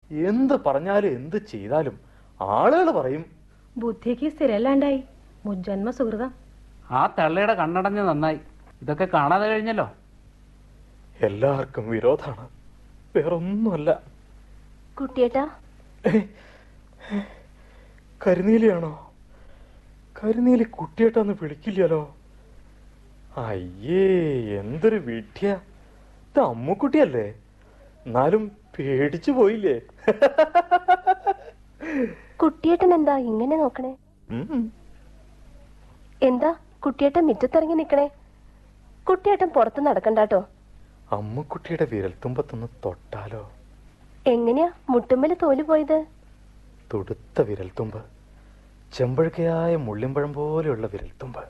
എന്ത് പറഞ്ഞാലും എന്ത് ചെയ്താലും ആളുകൾ പറയും ബുദ്ധിക്ക് സ്ഥിരല്ലാണ്ടായി മുജ്ജന്മ സുഹൃതം ആ തള്ളയുടെ കണ്ണടഞ്ഞ് നന്നായി ഇതൊക്കെ കാണാതെ കഴിഞ്ഞല്ലോ എല്ലാവർക്കും വിരോധാണ് വേറൊന്നുമല്ല കുട്ടിയേട്ടാ കരുനീലിയാണോ കരുനീലി കുട്ടിയേട്ടാന്ന് വിളിക്കില്ലല്ലോ അയ്യേ എന്തൊരു വിഡ്ഢിയ ഇത് അമ്മുക്കുട്ടിയല്ലേ എന്നാലും പേടിച്ചു പോയില്ലേ കുട്ടിയേട്ടൻ എന്താ ഇങ്ങനെ നോക്കണേ ഉം. എന്താ കുട്ടിയേട്ടൻ മുറ്റത്തിറങ്ങി നിക്കണേ കുട്ടിയേട്ടൻ പുറത്ത് നടക്കണ്ടാട്ടോ അമ്മുക്കുട്ടിയുടെ വിരൽത്തുമ്പത്തൊന്ന് തൊട്ടാലോ എങ്ങനെയാ മുട്ടുമ്മല് തോല് പോയത് തുടുത്ത വിരൽത്തുമ്പ് ചെമ്പഴുക്കയായ മുള്ളിമ്പഴം പോലെയുള്ള വിരൽത്തുമ്പ്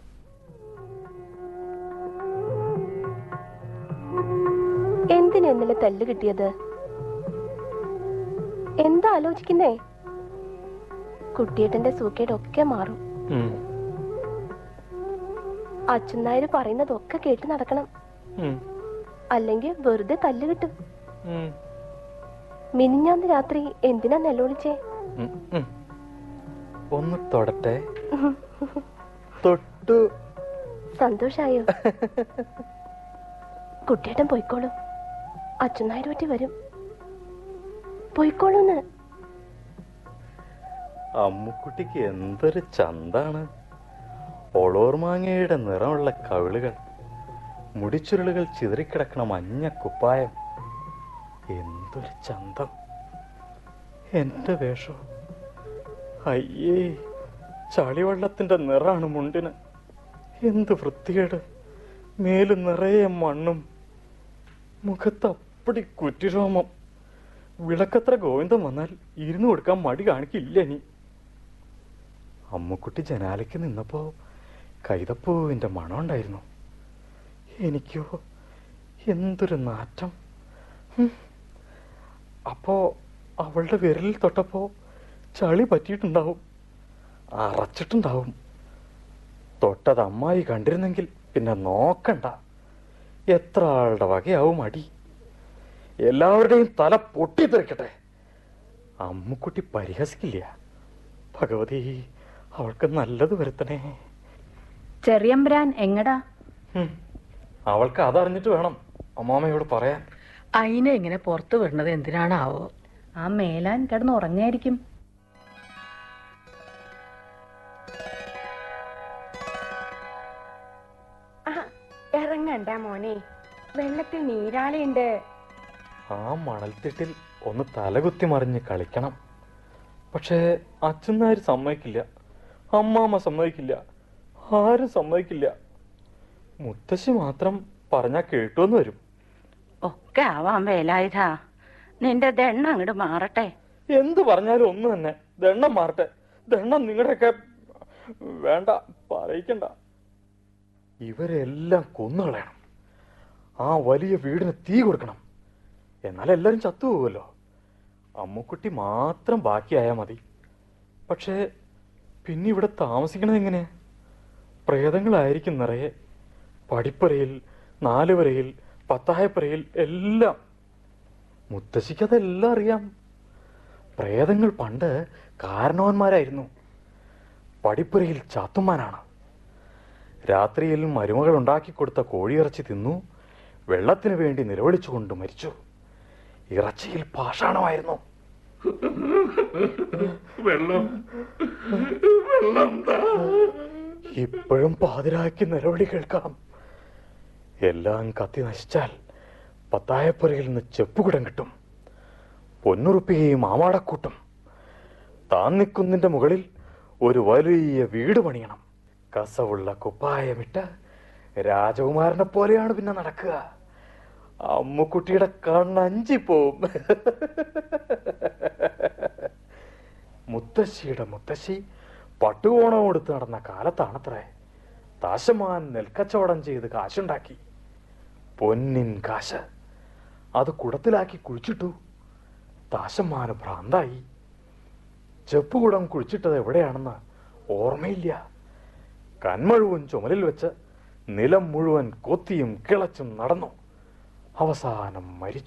എന്തിനാ ഇന്നലെ തല്ല് കിട്ടിയത് എന്താ ആലോചിക്കുന്നേ കുട്ടിയേട്ടന്റെ സൂക്കേടൊക്കെ മാറും ഉം. അച്ഛൻ നായർ പറയുന്നതൊക്കെ കേട്ട് നടക്കണം ഉം. അല്ലെങ്കിൽ വെറുതെ തല്ല് കിട്ടും ഉം. മിനിഞ്ഞാന്ന് രാത്രി എന്തിനാ നെല്ലോളിച്ചേ ഉം. ഉം. ഒന്ന് തൊടട്ടെ തൊട്ടു സന്തോഷായോ കുട്ടിയേട്ടൻ പോയിക്കോളൂ അച്ഛൻ നായർ പറ്റി വരും പോയിക്കോളൂന്ന് അമ്മുക്കുട്ടിക്ക് എന്തൊരു ചന്താണ് ഒളോർമാങ്ങയുടെ നിറമുള്ള കവിളുകൾ മുടിച്ചുരുളുകൾ ചിതറിക്കിടക്കണ മഞ്ഞ കുപ്പായം എന്തൊരു ചന്തം എന്റെ വേഷം അയ്യേ ചളിവെള്ളത്തിന്റെ നിറാണ് മുണ്ടിന് എന്ത് വൃത്തികേട് മേല് നിറയെ മണ്ണും മുഖത്ത് അപ്പടി കുറ്റിരോമം വിളക്കത്ര ഗോവിന്ദൻ വന്നാൽ ഇരുന്ന് കൊടുക്കാൻ മടി കാണിക്കില്ല നീ അമ്മുക്കുട്ടി ജനാലയ്ക്ക് നിന്നപ്പോ കൈതപ്പൂവിന്റെ മണം ഉണ്ടായിരുന്നു എനിക്കോ എന്തൊരു നാറ്റം ഹും. അപ്പോ അവളുടെ വിരലിൽ തൊട്ടപ്പോ ചളി പറ്റിയിട്ടുണ്ടാവും അറച്ചിട്ടുണ്ടാവും തൊട്ടത് അമ്മായി കണ്ടിരുന്നെങ്കിൽ പിന്നെ നോക്കണ്ട എത്ര ആളുടെ വകയാവും അടി എല്ലാവരുടെയും തല പൊട്ടിത്തെറിക്കട്ടെ അമ്മുക്കുട്ടി പരിഹസിക്കില്ല ഭഗവതി അവൾക്ക് നല്ലത് വരുത്തണേ ചെറിയമ്പരാൻ എങ്ങടാ ഹും. അവൾക്ക് അതറിഞ്ഞിട്ട് വേണം അമ്മാമയോട് പറയാൻ അയിനെ ഇങ്ങനെ പുറത്തു വിടുന്നത് എന്തിനാണാവോ ആ മേലാൻ കിടന്ന് ഉറങ്ങായിരിക്കും ഇറങ്ങണ്ട മോനെ വെള്ളത്തിൽ നീരാളിയുണ്ട് ആ മണൽത്തിട്ടിൽ ഒന്ന് തലകുത്തി മറിഞ്ഞ് കളിക്കണം പക്ഷേ അച്ഛനാര് സമ്മതിക്കില്ല അമ്മാമ്മ സമ്മതിക്കില്ല ആരും സമ്മതിക്കില്ല മുത്തശ്ശി മാത്രം പറഞ്ഞാ കേട്ടുവെന്ന് വരും ഒക്കെ ആവാൻ വേലായുധാ നിന്റെ ദണ്ണ അങ്ങോട്ട് മാറട്ടെ എന്ത് പറഞ്ഞാലും ഒന്ന് തന്നെ ദണ്ണം മാറട്ടെ ദണ്ണം നിങ്ങളുടെയൊക്കെ വേണ്ട പറയിക്കണ്ട ഇവരെല്ലാം കൊന്നുകളയണം ആ വലിയ വീടിന് തീ കൊടുക്കണം എന്നാൽ എല്ലാവരും ചത്തുപോകുമല്ലോ അമ്മുക്കുട്ടി മാത്രം ബാക്കിയായാൽ മതി പക്ഷേ പിന്നെ ഇവിടെ താമസിക്കണത് എങ്ങനെ പ്രേതങ്ങളായിരിക്കും നിറയെ പടിപ്പുരയിൽ നാലുവരയിൽ പത്തായപ്പുരയിൽ എല്ലാം മുത്തശ്ശിക്ക് അതെല്ലാം അറിയാം പ്രേതങ്ങൾ പണ്ട് കാരണവന്മാരായിരുന്നു പടിപ്പുരയിൽ ചാത്തുമാനാണ് രാത്രിയിൽ മരുമകൾ ഉണ്ടാക്കി കൊടുത്ത കോഴിയിറച്ചി തിന്നു വെള്ളത്തിന് വേണ്ടി നിലവിളിച്ചുകൊണ്ട് മരിച്ചു ഇറച്ചിയിൽ പാഷാണമായിരുന്നു വെള്ളം വെള്ളം ഇപ്പോഴും പാതിരാക്കി നിലവിളി കേൾക്കാം എല്ലാം കത്തി നശിച്ചാൽ പത്തായപ്പുരയിൽ നിന്ന് ചെപ്പുകുടം കിട്ടും പൊന്നുറുപ്പികയും ആമാടക്കൂട്ടും താൻ നിൽക്കുന്നിന്റെ മുകളിൽ ഒരു വലിയ വീട് പണിയണം കസവുള്ള കുപ്പായമിട്ട് രാജകുമാരനെ പോലെയാണ് പിന്നെ നടക്കുക അമ്മുക്കുട്ടിയുടെ കണ്ണഞ്ചിപ്പോവും മുത്തശ്ശിയുടെ മുത്തശ്ശി പട്ടുകോണം കൊടുത്ത് നടന്ന കാലത്താണത്രേ താശമാൻ നെൽക്കച്ചവടം ചെയ്ത് കാശുണ്ടാക്കി പൊന്നിൻ കാശ് അത് കുടത്തിലാക്കി കുഴിച്ചിട്ടു താശമാന് ഭ്രാന്തായി ചെപ്പുകുടം കുഴിച്ചിട്ടത് എവിടെയാണെന്ന് ഓർമ്മയില്ല കന്മഴുവൻ ചുമലിൽ വെച്ച് നിലം മുഴുവൻ കൊത്തിയും കിളച്ചും നടന്നു അവസാനം മരിച്ചു